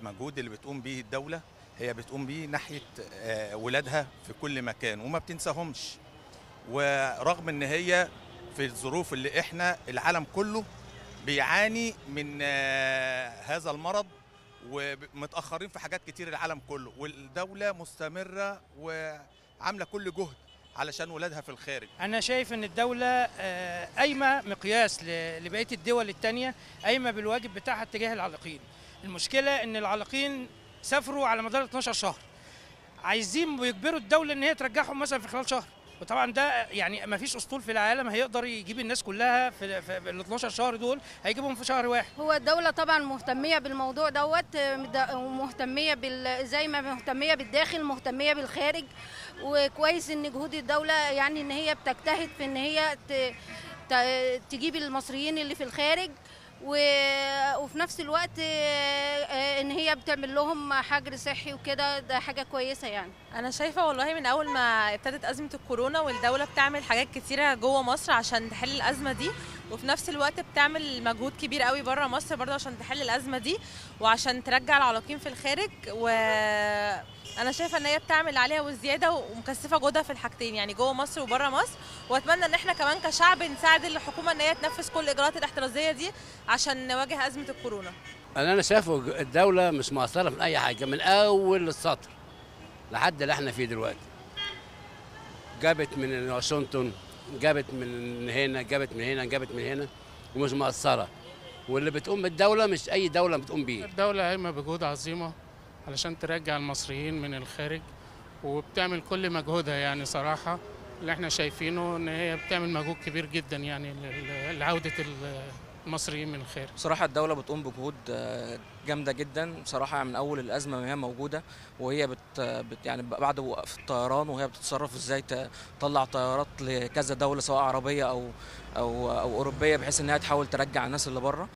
المجهود اللي بتقوم به الدولة هي بتقوم به ناحية آه، ولادها في كل مكان وما بتنساهمش ورغم ان هي في الظروف اللي احنا العالم كله بيعاني من آه، هذا المرض ومتأخرين في حاجات كتير العالم كله والدولة مستمرة وعاملة كل جهد علشان ولادها في الخارج أنا شايف إن الدولة آه، قايمة مقياس ل- لبقية الدول التانية قايمة بالواجب بتاعها تجاه العالقين. المشكلة إن العالقين سافروا على مدار 12 شهر. عايزين ويجبروا الدولة إن هي ترجعهم مثلا في خلال شهر. وطبعا ده يعني ما فيش اسطول في العالم هيقدر يجيب الناس كلها في, في ال 12 شهر دول هيجيبهم في شهر واحد هو الدولة طبعا مهتمية بالموضوع دوت آه، ومهتمية بال زي ما مهتمية بالداخل مهتمية بالخارج وكويس ان جهود الدولة يعني ان هي بتجتهد في ان هي ت- ت- تجيب المصريين اللي في الخارج و- وفي نفس الوقت آه، آه، ان هي بتعمل لهم حجر صحي وكده ده حاجة كويسة يعني انا شايفه والله من اول ما ابتدت ازمه الكورونا والدوله بتعمل حاجات كتيره جوه مصر عشان تحل الازمه دي وفي نفس الوقت بتعمل مجهود كبير قوي بره مصر برضه عشان تحل الازمه دي وعشان ترجع العلاقين في الخارج وانا شايفه ان هي بتعمل عليها والزياده ومكثفه جهدها في الحاجتين يعني جوه مصر وبره مصر واتمنى ان احنا كمان كشعب نساعد الحكومه ان هي تنفذ كل الاجراءات الاحترازيه دي عشان نواجه ازمه الكورونا انا انا شايفه الدوله مش مقصره في اي حاجه من اول السطر لحد اللي احنا فيه دلوقتي جابت من واشنطن جابت من هنا جابت من هنا جابت من هنا ومش مقصره واللي بتقوم بالدوله مش اي دوله بتقوم بيه الدولة قايمة بجهود عظيمة علشان ترجع المصريين من الخارج وبتعمل كل مجهودها يعني صراحة اللي احنا شايفينه ان هي بتعمل مجهود كبير جدا يعني لل- لعودة المصريين من الخارج بصراحة الدولة بتقوم بجهود آه، جامدة جدا بصراحة من أول الأزمة ما هي موجودة وهي بت, بت يعني بعد وقف الطيران وهي بتتصرف ازاي تطلع طيارات لكذا دولة سواء عربية أو أو أو أوروبية بحيث إنها تحاول ترجع الناس اللي بره